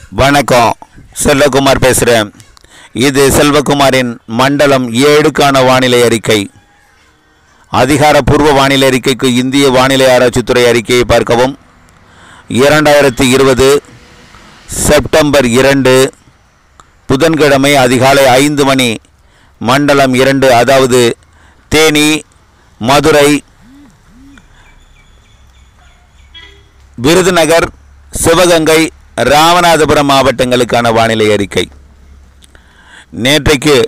வணக்கம் செல்வகுமார் பேசுகிறேன் இது செல்வகுமாரின் மண்டலம் ஏழுக்கான வானிலை அறிக்கை அதிகாரப்பூர்வ வானிலை அறிக்கைக்கு இந்திய வானிலை ஆராய்ச்சித்துறை அறிக்கையை பார்க்கவும் இரண்டாயிரத்தி இருபது செப்டம்பர் இரண்டு புதன்கிழமை அதிகாலை ஐந்து மணி மண்டலம் இரண்டு அதாவது தேனி மதுரை விருதுநகர் சிவகங்கை ராமநாதபுரம் மாவட்டங்களுக்கான வானிலை அறிக்கை நேற்றைக்கு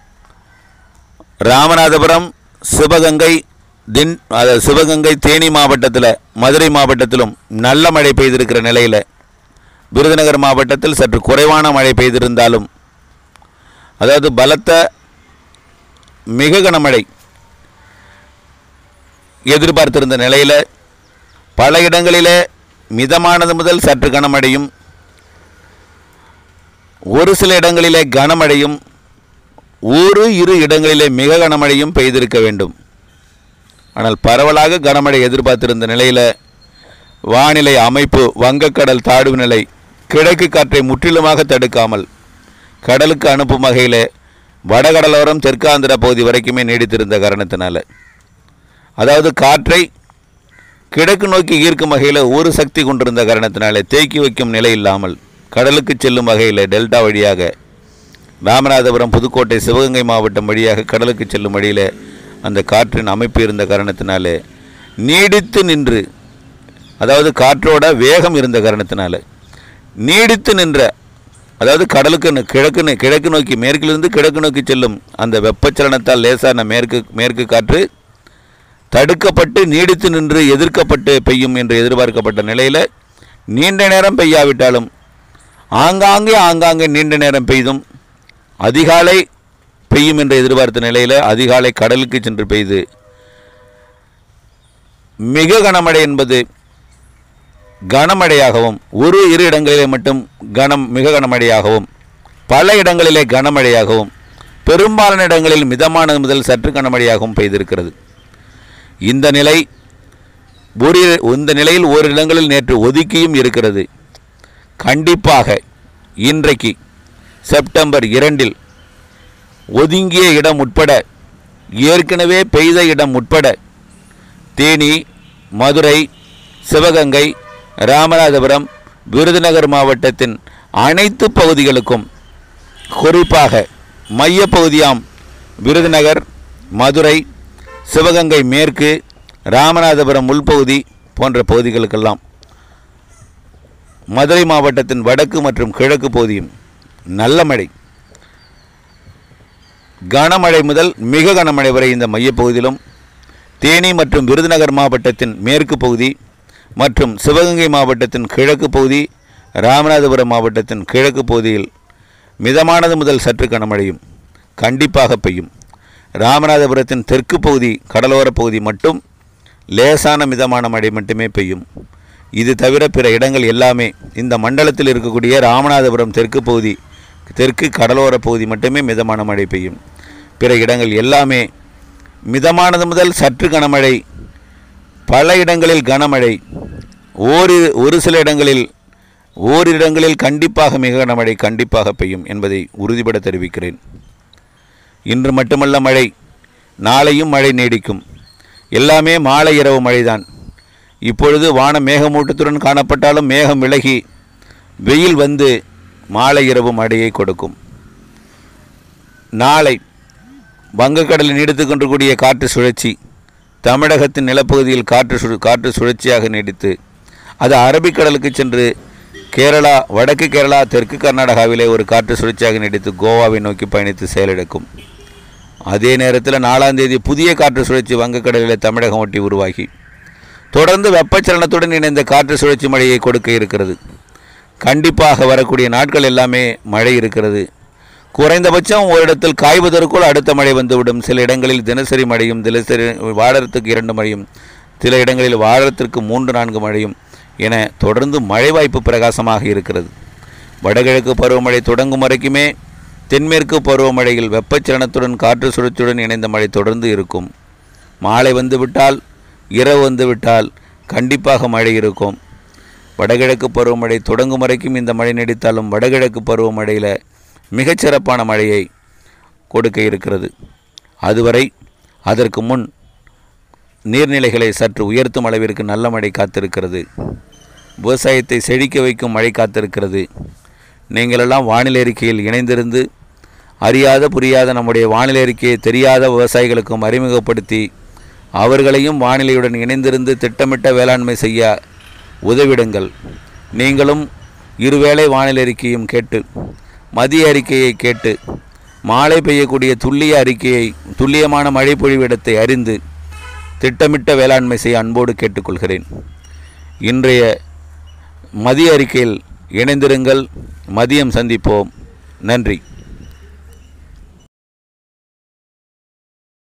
ராமநாதபுரம் சிவகங்கை தின் அதாவது சிவகங்கை தேனி மாவட்டத்தில் மதுரை மாவட்டத்திலும் நல்ல மழை பெய்திருக்கிற நிலையில் விருதுநகர் மாவட்டத்தில் சற்று குறைவான மழை பெய்திருந்தாலும் அதாவது பலத்த மிக கனமழை எதிர்பார்த்திருந்த நிலையில் பல இடங்களிலே மிதமானது முதல் சற்று கனமழையும் ஒரு சில இடங்களிலே கனமழையும் ஒரு இரு இடங்களிலே மிக கனமழையும் பெய்திருக்க வேண்டும் ஆனால் பரவலாக கனமழை எதிர்பார்த்திருந்த நிலையில் வானிலை அமைப்பு வங்கக்கடல் தாழ்வு நிலை கிழக்கு காற்றை முற்றிலுமாக தடுக்காமல் கடலுக்கு அனுப்பும் வகையில் வடகடலோரம் தெற்காந்திர பகுதி வரைக்குமே நீடித்திருந்த காரணத்தினால அதாவது காற்றை கிழக்கு நோக்கி ஈர்க்கும் வகையில் ஒரு சக்தி கொண்டிருந்த காரணத்தினாலே தேக்கி வைக்கும் நிலை இல்லாமல் கடலுக்கு செல்லும் வகையில் டெல்டா வழியாக ராமநாதபுரம் புதுக்கோட்டை சிவகங்கை மாவட்டம் வழியாக கடலுக்கு செல்லும் வழியில் அந்த காற்றின் அமைப்பு இருந்த காரணத்தினாலே நீடித்து நின்று அதாவது காற்றோட வேகம் இருந்த காரணத்தினால நீடித்து நின்ற அதாவது கடலுக்கு ந- கிழக்கு ந- கிழக்கு நோக்கி மேற்கிலிருந்து கிழக்கு நோக்கி செல்லும் அந்த வெப்பச்சலனத்தால் லேசான மேற்கு மேற்கு காற்று தடுக்கப்பட்டு நீடித்து நின்று எதிர்க்கப்பட்டு பெய்யும் என்று எதிர்பார்க்கப்பட்ட நிலையில் நீண்ட நேரம் பெய்யாவிட்டாலும் ஆங்காங்கே ஆங்காங்கே நீண்ட நேரம் பெய்தும் அதிகாலை பெய்யும் என்று எதிர்பார்த்த நிலையில் அதிகாலை கடலுக்கு சென்று பெய்து மிக கனமழை என்பது கனமழையாகவும் ஒரு இரு இடங்களிலே மட்டும் கனம் மிக கனமழையாகவும் பல இடங்களிலே கனமழையாகவும் பெரும்பாலான இடங்களில் மிதமானது முதல் சற்று கனமழையாகவும் பெய்திருக்கிறது இந்த நிலை ஒரு இந்த நிலையில் ஒரு இடங்களில் நேற்று ஒதுக்கியும் இருக்கிறது கண்டிப்பாக இன்றைக்கு செப்டம்பர் இரண்டில் ஒதுங்கிய இடம் உட்பட ஏற்கனவே பெய்த இடம் உட்பட தேனி மதுரை சிவகங்கை ராமநாதபுரம் விருதுநகர் மாவட்டத்தின் அனைத்து பகுதிகளுக்கும் குறிப்பாக மையப்பகுதியாம் விருதுநகர் மதுரை சிவகங்கை மேற்கு ராமநாதபுரம் உள்பகுதி போன்ற பகுதிகளுக்கெல்லாம் மதுரை மாவட்டத்தின் வடக்கு மற்றும் கிழக்கு பகுதியும் நல்ல மழை கனமழை முதல் மிக கனமழை வரை இந்த மையப்பகுதியிலும் தேனி மற்றும் விருதுநகர் மாவட்டத்தின் மேற்கு பகுதி மற்றும் சிவகங்கை மாவட்டத்தின் கிழக்கு பகுதி ராமநாதபுரம் மாவட்டத்தின் கிழக்கு பகுதியில் மிதமானது முதல் சற்று கனமழையும் கண்டிப்பாக பெய்யும் ராமநாதபுரத்தின் தெற்கு பகுதி கடலோரப் பகுதி மட்டும் லேசான மிதமான மழை மட்டுமே பெய்யும் இது தவிர பிற இடங்கள் எல்லாமே இந்த மண்டலத்தில் இருக்கக்கூடிய ராமநாதபுரம் தெற்கு பகுதி தெற்கு கடலோரப் பகுதி மட்டுமே மிதமான மழை பெய்யும் பிற இடங்கள் எல்லாமே மிதமானது முதல் சற்று கனமழை பல இடங்களில் கனமழை ஓரிரு ஒரு சில இடங்களில் ஓரிரு இடங்களில் கண்டிப்பாக மிக கனமழை கண்டிப்பாக பெய்யும் என்பதை உறுதிபட தெரிவிக்கிறேன் இன்று மட்டுமல்ல மழை நாளையும் மழை நீடிக்கும் எல்லாமே மாலை இரவு மழைதான் இப்பொழுது வானம் மேகமூட்டத்துடன் காணப்பட்டாலும் மேகம் விலகி வெயில் வந்து மாலை இரவு மழையை கொடுக்கும் நாளை வங்கக்கடலில் நீடித்து கொண்டிருக்கூடிய காற்று சுழற்சி தமிழகத்தின் நிலப்பகுதியில் காற்று சு காற்று சுழற்சியாக நீடித்து அது அரபிக்கடலுக்கு சென்று கேரளா வடக்கு கேரளா தெற்கு கர்நாடகாவிலே ஒரு காற்று சுழற்சியாக நீடித்து கோவாவை நோக்கி பயணித்து செயலிழக்கும் அதே நேரத்தில் நாலாம் தேதி புதிய காற்று சுழற்சி வங்கக்கடலில் தமிழகம் ஒட்டி உருவாகி தொடர்ந்து வெப்பச்சலனத்துடன் இணைந்த காற்று சுழற்சி மழையை கொடுக்க இருக்கிறது கண்டிப்பாக வரக்கூடிய நாட்கள் எல்லாமே மழை இருக்கிறது குறைந்தபட்சம் ஒரு இடத்தில் காய்வதற்குள் அடுத்த மழை வந்துவிடும் சில இடங்களில் தினசரி மழையும் தினசரி வாரத்துக்கு இரண்டு மழையும் சில இடங்களில் வாரத்திற்கு மூன்று நான்கு மழையும் என தொடர்ந்து மழை வாய்ப்பு பிரகாசமாக இருக்கிறது வடகிழக்கு பருவமழை தொடங்கும் வரைக்குமே தென்மேற்கு பருவமழையில் வெப்பச்சலனத்துடன் காற்று சுழற்சியுடன் இணைந்த மழை தொடர்ந்து இருக்கும் மாலை வந்துவிட்டால் இரவு வந்துவிட்டால் கண்டிப்பாக மழை இருக்கும் வடகிழக்கு பருவமழை தொடங்கும் வரைக்கும் இந்த மழை நீடித்தாலும் வடகிழக்கு பருவமழையில் மிகச்சிறப்பான மழையை கொடுக்க இருக்கிறது அதுவரை அதற்கு முன் நீர்நிலைகளை சற்று உயர்த்தும் அளவிற்கு நல்ல மழை காத்திருக்கிறது விவசாயத்தை செழிக்க வைக்கும் மழை காத்திருக்கிறது நீங்களெல்லாம் வானிலை அறிக்கையில் இணைந்திருந்து அறியாத புரியாத நம்முடைய வானிலை அறிக்கையை தெரியாத விவசாயிகளுக்கும் அறிமுகப்படுத்தி அவர்களையும் வானிலையுடன் இணைந்திருந்து திட்டமிட்ட வேளாண்மை செய்ய உதவிடுங்கள் நீங்களும் இருவேளை வானிலை அறிக்கையும் கேட்டு மதிய அறிக்கையை கேட்டு மாலை பெய்யக்கூடிய துல்லிய அறிக்கையை துல்லியமான மழை பொழிவிடத்தை அறிந்து திட்டமிட்ட வேளாண்மை செய்ய அன்போடு கேட்டுக்கொள்கிறேன் இன்றைய மதிய அறிக்கையில் இணைந்திருங்கள் மதியம் சந்திப்போம் நன்றி